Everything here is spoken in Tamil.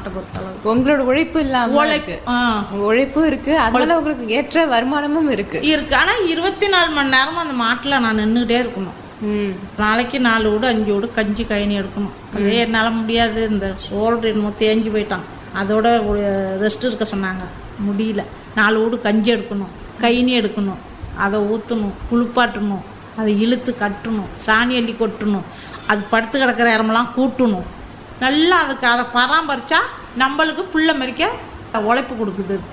மாட்டை பொறுத்தளவு உங்களோட உழைப்பு இல்லாம உழைப்பு இருக்கு ஆ, உங்க உழைப்பும் இருக்கு அதனால உங்களுக்கு ஏற்ற வருமானமும் இருக்கு இருக்கு ஆனா இருபத்தி நாலு மணி நேரமும் அந்த மாட்டுல நான் நின்றுகிட்டே இருக்கணும் ம் நாளைக்கு நாலு வீடு அஞ்சு வீடு கஞ்சி கயனி எடுக்கணும் அதே என்னால முடியாது இந்த சோல்டர் என்னமோ தேஞ்சு போயிட்டான் அதோட ரெஸ்ட் இருக்க சொன்னாங்க முடியல நாலு வீடு கஞ்சி எடுக்கணும் கைனி எடுக்கணும் அதை ஊற்றணும் குளிப்பாட்டணும் அதை இழுத்து கட்டணும் சாணி அள்ளி கொட்டணும் அது படுத்து கிடக்கிற இடமெல்லாம் கூட்டணும் நல்லா அதுக்கு அதை பராமரிச்சா நம்மளுக்கு புள்ள மறிக்க உழைப்பு கொடுக்குது